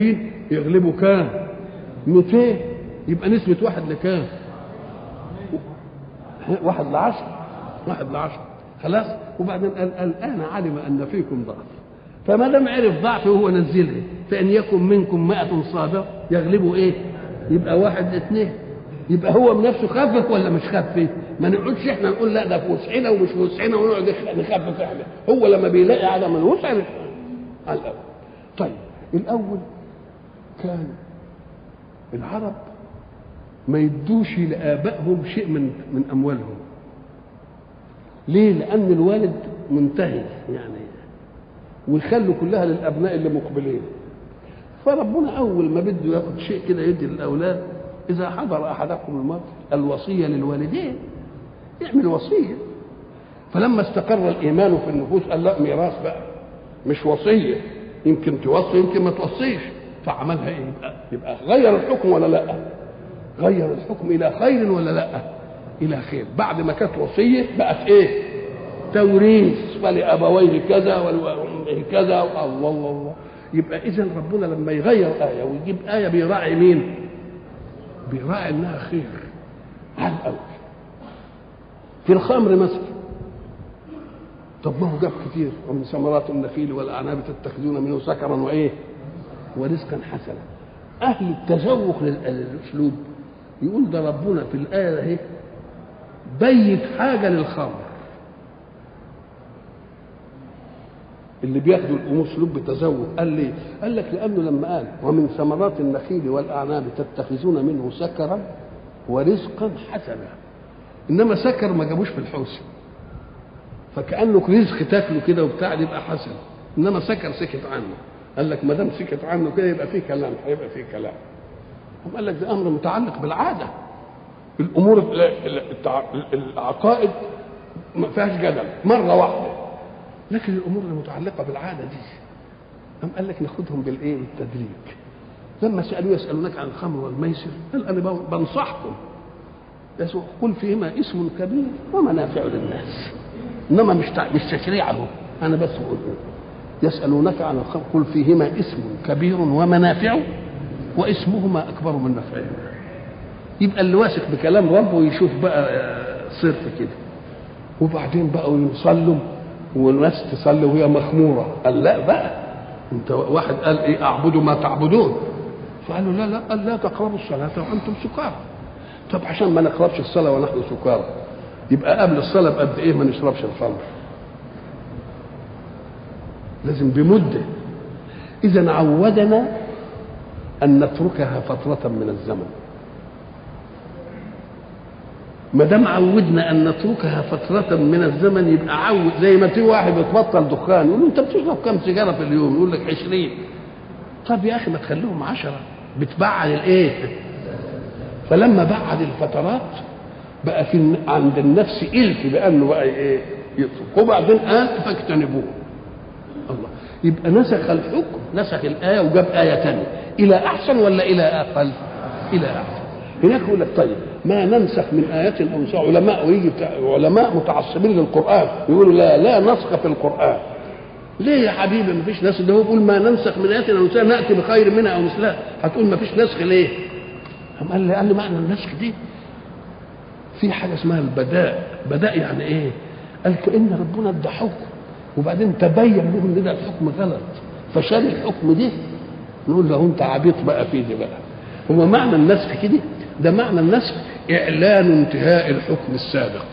يغلبوا كام 200 يبقى نسبة واحد لكام واحد لعشر واحد لعشر خلاص وبعدين قال الآن علم أن فيكم ضعف فما دام عرف ضعفه هو نزلها فإن يكن منكم مائة صابرة يغلبوا إيه يبقى واحد اثنين يبقى هو بنفسه خفف ولا مش خفف ما نقعدش احنا نقول لا ده في وسعنا ومش في وسعنا ونقعد نخفف احنا هو لما بيلاقي عدم الوسع على الاول طيب الاول كان العرب ما يدوش لابائهم شيء من من اموالهم ليه لان الوالد منتهي يعني ويخلوا كلها للابناء اللي مقبلين فربنا اول ما بده ياخد شيء كده يدي للاولاد اذا حضر احدكم الموت الوصيه للوالدين يعمل وصيه فلما استقر الايمان في النفوس قال لا ميراث بقى مش وصيه يمكن توصي يمكن ما توصيش فعملها ايه يبقى, يبقى غير الحكم ولا لا غير الحكم الى خير ولا لا الى خير بعد ما كانت وصيه بقت ايه توريث ولابويه كذا ولامه كذا الله الله الله يبقى اذا ربنا لما يغير ايه ويجيب ايه بيراعي مين بيراعي انها خير على الاول في الخمر مثلا طب ما هو جاب كتير ومن ثمرات النخيل والاعناب تتخذون منه سكرا وايه ورزقا حسنا اهل التذوق للاسلوب يقول ده ربنا في الايه اهي بيت حاجه للخمر اللي بياخدوا الامور اسلوب بتذوق قال ليه؟ قال لك لانه لما قال ومن ثمرات النخيل والاعناب تتخذون منه سكرا ورزقا حسنا انما سكر ما جابوش في الحوسه فكانه رزق تاكله كده وبتاع يبقى حسن انما سكر سكت عنه قال لك ما دام سكت عنه كده يبقى فيه كلام هيبقى فيه كلام هم قال لك ده امر متعلق بالعاده الامور العقائد ما فيهاش جدل مره واحده لكن الامور المتعلقه بالعاده دي قام قال لك ناخدهم بالايه التدريج لما سالوه يسالونك عن الخمر والميسر قال انا بنصحكم قل فيهما اسم كبير ومنافع للناس انما مش مش تشريع اهو انا بس بقول يسالونك عن الخمر قل فيهما اسم كبير ومنافع واسمهما اكبر من نفعهما يبقى اللي واثق بكلام ربه يشوف بقى صرف كده وبعدين بقوا يصلوا والناس تصلي وهي مخموره قال لا بقى انت واحد قال ايه اعبدوا ما تعبدون فقالوا لا لا قال لا تقربوا الصلاه وانتم سكارى طب عشان ما نقربش الصلاه ونحن سكارى يبقى قبل الصلاه بقد ايه ما نشربش الخمر لازم بمده اذا عودنا ان نتركها فتره من الزمن ما دام عودنا ان نتركها فتره من الزمن يبقى عود زي ما في واحد بتبطل دخان يقول له انت بتشرب كم سيجاره في اليوم يقول لك 20 طب يا اخي ما تخليهم 10 بتبعد الايه فلما بعد الفترات بقى في عند النفس الف بانه بقى ايه يترك وبعدين قال فاجتنبوه الله يبقى نسخ الحكم نسخ الايه وجاب ايه ثانيه الى احسن ولا الى اقل؟ الى احسن هناك يقول لك طيب ما ننسخ من آيات أو نسخ علماء ويجي علماء متعصبين للقرآن يقولوا لا لا نسخ في القرآن ليه يا حبيبي ما فيش نسخ ده هو بيقول ما ننسخ من آيات أو نسخ نأتي بخير منها أو مثلها هتقول ما فيش نسخ ليه؟ قام قال لي قال لي معنى النسخ دي في حاجة اسمها البداء بداء يعني إيه؟ قال كأن ربنا ادى حكم وبعدين تبين له ان ده الحكم غلط فشال الحكم دي نقول له انت عبيط بقى في دي بقى هو معنى النسخ كده ده معنى النسخ إعلان انتهاء الحكم السابق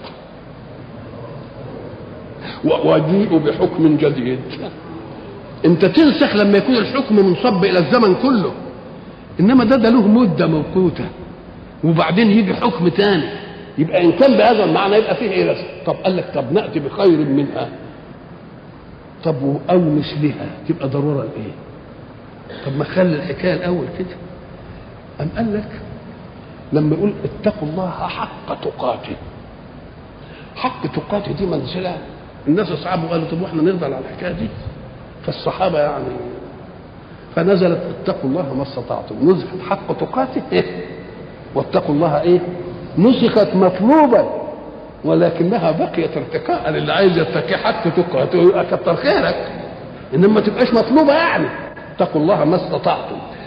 وجيء بحكم جديد انت تنسخ لما يكون الحكم منصب الى الزمن كله انما ده ده له مده موقوته وبعدين يجي حكم تاني يبقى ان كان بهذا المعنى يبقى فيه ايه رسم طب قال لك طب ناتي بخير منها طب او مثلها تبقى ضروره لايه طب ما خلي الحكايه الاول كده ام قال لك لما يقول اتقوا الله حق تقاته حق تقاته دي منزله الناس اصحابه قالوا طب واحنا نرضى على الحكايه دي فالصحابه يعني فنزلت اتقوا الله ما استطعتم نزلت حق تقاته إيه؟ واتقوا الله ايه نسخت مطلوبا ولكنها بقيت ارتقاء اللي عايز يتقي حق تقاته يبقى كتر خيرك انما ما تبقاش مطلوبه يعني اتقوا الله ما استطعتم